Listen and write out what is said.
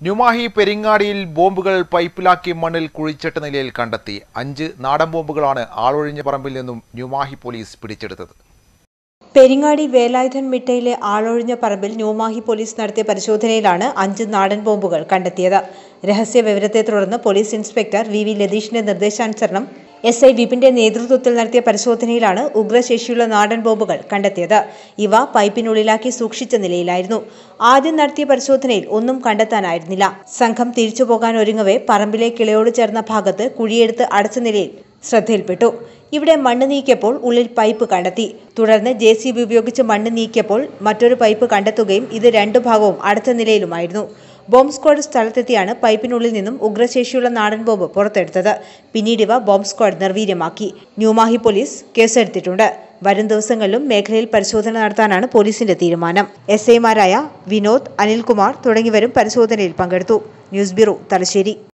ന്യൂമാഹി പെരിങ്ങാടിയിൽ ബോംബുകൾ പൈപ്പിലാക്കി മണ്ണിൽ കുഴിച്ചിട്ട നിലയിൽ കണ്ടെത്തി അഞ്ച് നാടൻ ബോംബുകളാണ് ആളൊഴിഞ്ഞ പറമ്പിൽ നിന്നും ന്യൂമാഹി പോലീസ് പിടിച്ചെടുത്തത് പെരിങ്ങാടി വേലായുധൻ മിട്ടയിലെ ആളൊഴിഞ്ഞ പറമ്പിൽ ന്യൂമാഹി പോലീസ് നടത്തിയ പരിശോധനയിലാണ് അഞ്ച് നാടൻ ബോംബുകൾ കണ്ടെത്തിയത് രഹസ്യ വിവരത്തെ തുടർന്ന് പോലീസ് ഇൻസ്പെക്ടർ വി വി ലതീഷിന്റെ നിർദ്ദേശാനുസരണം എസ് ഐ വിപിന്റെ നേതൃത്വത്തിൽ നടത്തിയ പരിശോധനയിലാണ് ഉഗ്രശേഷിയുള്ള നാടൻ ബോംബുകൾ കണ്ടെത്തിയത് ഇവ പൈപ്പിനുള്ളിലാക്കി സൂക്ഷിച്ച നിലയിലായിരുന്നു ആദ്യം നടത്തിയ പരിശോധനയിൽ ഒന്നും കണ്ടെത്താനായിരുന്നില്ല സംഘം തിരിച്ചു പോകാൻ ഒരുങ്ങവേ പറമ്പിലെ കിളയോട് ചേർന്ന ഭാഗത്ത് കുഴിയെടുത്ത് അടച്ച നിലയിൽ ശ്രദ്ധയിൽപ്പെട്ടു ഇവിടെ മണ്ണ് നീക്കിയപ്പോൾ ഉള്ളിൽ പൈപ്പ് കണ്ടെത്തി തുടർന്ന് ജെ സി ബി ഉപയോഗിച്ച് മണ്ണ് നീക്കിയപ്പോൾ മറ്റൊരു പൈപ്പ് കണ്ടെത്തുകയും ഇത് രണ്ടു ഭാഗവും അടച്ച നിലയിലുമായിരുന്നു ബോംബ് സ്ക്വാഡ് സ്ഥലത്തെത്തിയാണ് പൈപ്പിനുള്ളിൽ നിന്നും ഉഗ്രശേഷിയുള്ള നാടൻ ബോംബ് പുറത്തെടുത്തത് പിന്നീട് ഇവ ബോംബ് സ്ക്വാഡ് നിർവീര്യമാക്കി ന്യൂമാഹി പോലീസ് കേസെടുത്തിട്ടുണ്ട് വരും ദിവസങ്ങളിലും മേഖലയിൽ പരിശോധന നടത്താനാണ് പോലീസിന്റെ തീരുമാനം എസ് ഐമാരായ വിനോദ് അനിൽകുമാർ തുടങ്ങിയവരും പരിശോധനയിൽ പങ്കെടുത്തു ന്യൂസ് ബ്യൂറോ തലശ്ശേരി